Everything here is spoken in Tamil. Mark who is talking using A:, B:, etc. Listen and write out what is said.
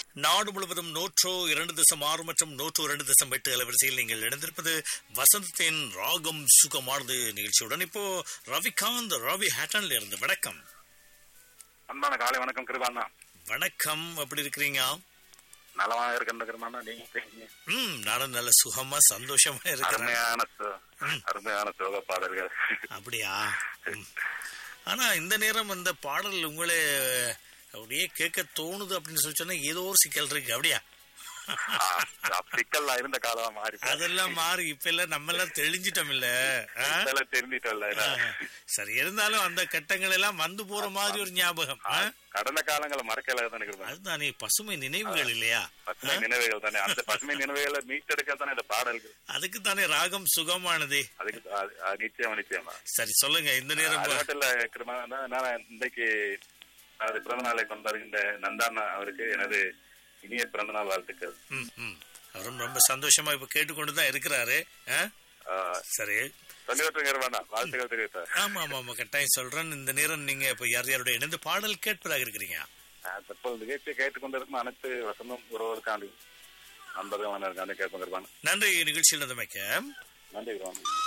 A: நாடு முழுவதும் நூற்றோ இரண்டு தசம் ஆறு மற்றும் நூற்று இரண்டு தசம் எட்டு அலைவரிசையில் நீங்கள் இணைந்திருப்பது வசந்தத்தின் ராகம் சுகமானது நிகழ்ச்சியுடன் இப்போ ரவிகாந்த் ரவி ஹேட்டன்ல இருந்து வணக்கம்
B: அன்பான காலை வணக்கம் கிருபாண்ணா
A: வணக்கம் எப்படி இருக்கிறீங்க
B: நலமா இருக்கின்ற கிருபாண்ணா நீங்க எப்படிங்க?
A: ம் நானும் நல்ல சுகமா சந்தோஷமா இருக்கிறேன்
B: அருமையான சு- அருமையான சோக பாடல்கள்
A: அப்படியா ம். ஆனா இந்த நேரம் அந்த பாடல் உங்களே அப்படியே கேட்க தோணுது அப்படின்னு சொல்லி சொன்னா ஏதோ ஒரு சிக்கல் இருக்கு அப்படியா
B: ஆ, சிக்கல்ல இருந்த காலம் மாறி போச்சு.
A: அதெல்லாம் மாறி இப்ப எல்லாம் நம்ம எல்லாம் தெளிஞ்சிட்டோம் இல்ல ஆ?
B: இதெல்லாம் தெரிஞ்சிட்டோம்ல
A: ஆ, சரி இருந்தாலும் அந்த கட்டங்கள் எல்லாம் வந்து போற மாதிரி ஒரு ஞாபகம் ஆ?
B: கடந்த காலங்களை மறக்கல தானே கிருபாண்ணா
A: அதுதானே பசுமை நினைவுகள் இல்லையா
B: பசுமை நினைவுகள் தானே அந்த பசுமை நினைவுகளை மீட்டெடுக்க தானே இந்த பாடல்கள்
A: அதுக்கு தானே ராகம் சுகமானது
B: அதுக்கு அது- அது நிச்சயமா நிச்சயமா
A: சரி சொல்லுங்க இந்த நேரம்
B: அது மட்டும் இல்ல கிருபாண்ணா நான் இன்றைக்கு அது பிறந்த நாளை கொண்டாடுகின்ற நந்தாண்ணா அவருக்கு எனது இனிய பிறந்த நாள் வாழ்த்துக்கள்
A: ம், ம். அவரும் ரொம்ப சந்தோஷமா இப்ப கேட்டுக்கொண்டு தான் இருக்கிறாரு ஆ?
B: ஆ,
A: சரி
B: சொல்லி விட்டுருங்க வாழ்த்துக்கள் தெரிவித்தார்
A: ஆமா ஆமா ஆமா கட்டாயம் சொல்றேன் இந்த நேரம் நீங்க இப்ப யார் யாரோட இணைந்து பாடல் கேட்பதாக இருக்கிறீங்க
B: தற்போது நிகழ்ச்சியை கேட்டுக்கொண்டிருக்கும் அனைத்து வசந்தம் உறவுகளுக்காண்டி நண்பர்கள் கேட்போம்
A: நன்றி நிகழ்ச்சியில் இருந்தமைக்க
B: நன்றி கிருபாண்ணா